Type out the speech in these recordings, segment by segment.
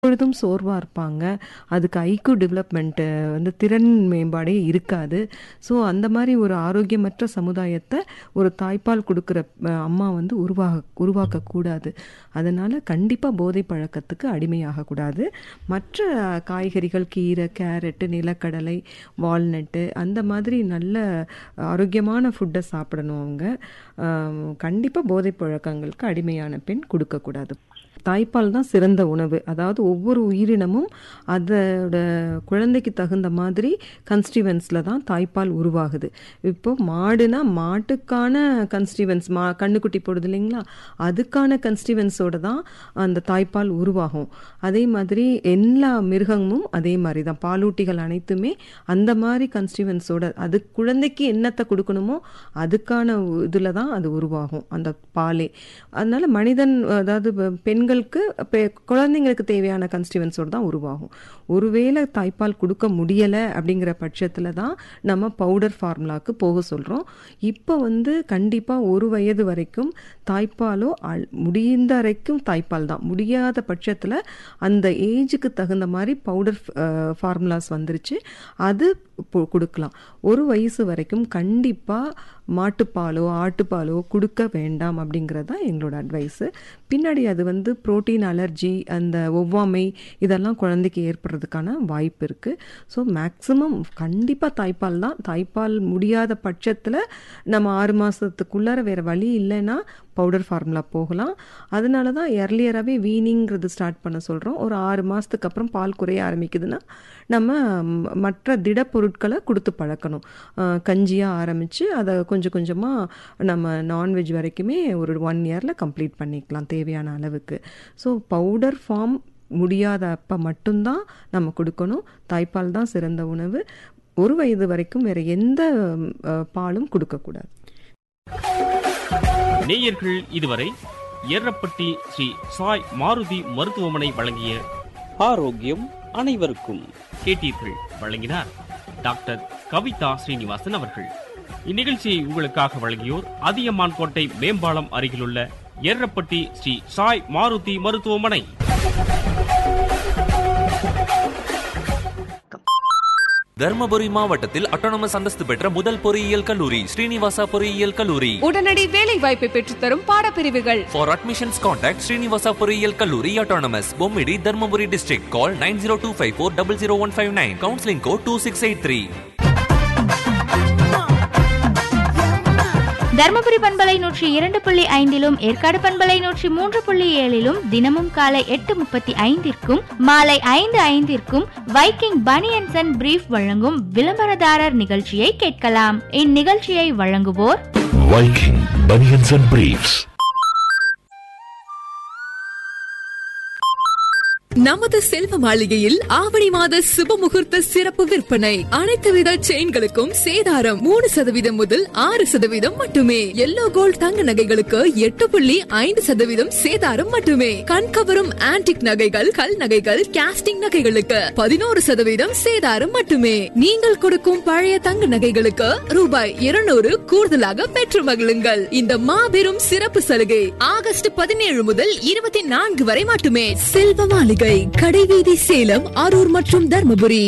எப்பொழுதும் சோர்வா இருப்பாங்க. அதுக்கு ஐக்யூ டெவலப்மெண்ட் வந்து திறன் மேம்பாடே இருக்காது. ஸோ அந்த மாரி ஒரு ஆரோக்கியமற்ற சமுதாயத்த ஒரு தாய்ப்பால் குடுக்குற அ அம்மா வந்து உருவாக உருவாக்கக்கூடாது. அதனால கண்டிப்பா போதை பழக்கத்துக்கு அடிமையாகக்கூடாது. மற்ற காய்கறிகள், கீரை, கேரட்டு, நிலக்கடலை, வால்நட்டு அந்த மாதிரி நல்ல ஆரோக்கியமான ஃபுட்ட சாப்பிடணும் அவங்க. அ கண்டிப்பா போதை பழக்கங்களுக்கு அடிமையான பெண் குடுக்கக்கூடாது. தாய்ப்பால் தான் சிறந்த உணவு. அதாவது ஒவ்வொரு உயிரினமும் அதோட குழந்தைக்கு தகுந்த மாதிரி கன்ஸ்டிவன்ஸ்ல தான் தாய்ப்பால் உருவாகுது. இப்போ மாடுனா மாட்டுக்கான கன்ஸ்டிவன்ஸ் மா கன்னுக்குட்டி போடுது இல்லைங்களா? அதுக்கான கன்ஸ்டிவன்ஸோட தான் அந்த தாய்ப்பால் உருவாகும். அதே மாதிரி எல்லா மிருகமும் அதே மாரி தான். பாலூட்டிகள் அனைத்துமே அந்த மாரி கன்ஸ்டிவன்ஸோட அது குழந்தைக்கு என்னத்த குடுக்கணுமோ அதுக்கான இதுல தான் அது உருவாகும். அந்த பாலே. அதனால மனிதன் அதாவது பெண்களுக்கு பெ குழந்தைங்களுக்கு தேவையான கன்ஸ்டிவன்ஸோட தான் உருவாகும். ஒருவேளை தாய்ப்பால் குடுக்க முடியல அப்படிங்கிற பட்சத்துல தான் நம்ம பவுடர் ஃபார்முலாக்கு போக சொல்றோம். இப்ப வந்து கண்டிப்பா 1 வயது வரைக்கும் தாய்ப்பாலோ அல் முடிந்த வரைக்கும் தாய்ப்பால் தான். முடியாத பட்சத்துல அந்த ஏஜுக்கு தகுந்த மாரி பவுடர் அ ஃபார்முலாஸ் வந்துருச்சு. அது இப்போ குடுக்கலாம். 1 வயசு வரைக்கும் கண்டிப்பா மாட்டுப்பாலோ, ஆட்டுப்பாலோ குடுக்க வேண்டாம் அப்படிங்கிறது தான் எங்களோட அட்வைஸு. பின்னாடி அது வந்து புரோட்டீன் அலர்ஜி, அந்த ஒவ்வாமை இதெல்லாம் குழந்தைக்கு ஏற்படுறதுக்கான வாய்ப்பு இருக்கு. ஸோ மேக்ஸிமம் கண்டிப்பா தாய்ப்பால் தான். தாய்ப்பால் முடியாத பட்சத்துல நம்ம 6 மாசத்துக்குள்ளார வேற வழி இல்லன்னா பவுடர் ஃபார்முலா போகலாம். அதனால தான் எர்லியராவே வீனிங்கிறது ஸ்டார்ட் பண்ண சொல்றோம். ஒரு 6 மாசத்துக்கு அப்புறம் பால் குறைய ஆரம்பிக்குதுன்னா, நம்ம மற்ற திடப்பொருட்கள குடுத்து பழக்கணும். அ கஞ்சியா ஆரம்பிச்சு அத கொஞ்சம் கொஞ்சமா நம்ம நான்வெஜ் வரைக்குமே ஒரு 1 இயர்ல கம்ப்ளீட் பண்ணிக்கலாம் தேவையான அளவுக்கு. ஸோ பவுடர் ஃபார்ம் முடியாத அப்ப மட்டும் தான் நம்ம குடுக்கணும். தாய்ப்பால் தான் சிறந்த உணவு. 1 வயது வரைக்கும் வேற எந்த அ பாலும் குடுக்கக்கூடாது. நேயர்கள் இதுவரை ஏரப்பட்டி ஸ்ரீ சாய் மாருதி மருத்துவமனை வழங்கிய ஆரோக்கியம் அனைவருக்கும் கேட்டீர்கள் வழங்கினார் டாக்டர் கவிதா ஸ்ரீனிவாசன் அவர்கள் இந்நிகழ்ச்சியை உங்களுக்காக வழங்கியோர் அதியமான் கோட்டை மேம்பாலம் அருகிலுள்ள ஏரப்பட்டி ஸ்ரீ சாய் மாருதி மருத்துவமனை தர்மபுரி மாவட்டத்தில் அட்டானமஸ் அந்தஸ்து பெற்ற முதல் பொறியியல் கல்லூரி ஸ்ரீனிவாசா பொறியியல் கல்லூரி உடனடி வேலை வாய்ப்பை பெற்றுத்தரும் பாடப்பிரிவுகள் ஃபார் அட்மிஷன்ஸ் கான்டாக்ட் ஸ்ரீனிவாசா பொறியியல் கல்லூரி autonomous Bommidi Dharmapuri district call nine zero two five four double zero one five nine counselling code two six eight three Dharmapuri பண்பலை நூற்றி இரண்டு புள்ளி ஐந்திலும் ஏற்காடு பண்பலை நூற்றி மூன்று புள்ளி ஏழிலும் தினமும் காலை எட்டு முப்பத்தி ஐந்திற்கும் மாலை ஐந்து ஐந்திற்கும் வைக்கிங் பனியன்ஸ் அண்ட் பிரீஃப் வழங்கும் விளம்பரதாரர் நிகழ்ச்சியை கேட்கலாம் இந்நிகழ்ச்சியை வழங்குவோர் Viking Bunions and Briefs. நமது செல்வ மாளிகையில் ஆவணி மாத சுப முகூர்த்த சிறப்பு விற்பனை அனைத்து வித செயின்களுக்கும் சேதாரம் மூணு சதவீதம் முதல் ஆறு சதவீதம் மட்டுமே எல்லோ கோல்ட் தங்க நகைகளுக்கு எட்டு புள்ளி ஐந்து சதவீதம் சேதாரம் மட்டுமே கண்கவரும் ஆன்டிக் நகைகள் கல் நகைகள் கேஸ்டிங் நகைகளுக்கு பதினோரு சதவீதம் சேதாரம் மட்டுமே நீங்கள் கொடுக்கும் பழைய தங்க நகைகளுக்கு ரூபாய் இருநூறு கூடுதலாக பெற்று மகிழுங்கள் இந்த மாபெரும் சிறப்பு சலுகை ஆகஸ்ட் பதினேழு முதல் இருபத்தி நான்கு வரை மட்டுமே செல்வ மாளிகை கடைவீதி சேலம் அரூர் மற்றும் தர்மபுரி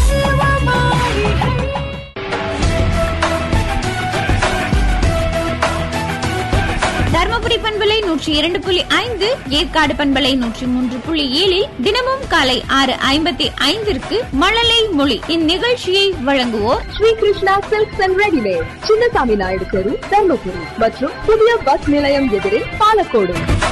தர்மபுரி பண்பலை நூற்றி இரண்டு புள்ளி ஐந்து ஏற்காடு பண்பலை நூற்றி மூன்று புள்ளி ஏழில் தினமும் காலை ஆறு ஐம்பத்தி ஐந்திற்கு மழலை மொழி இந்நிகழ்ச்சியை வழங்குவோர் Sri Krishna silks and readymade Chinnasamy Naidu தெரு தர்மபுரி மற்றும் புதிய பஸ் நிலையம் எதிரே பாலக்கோடு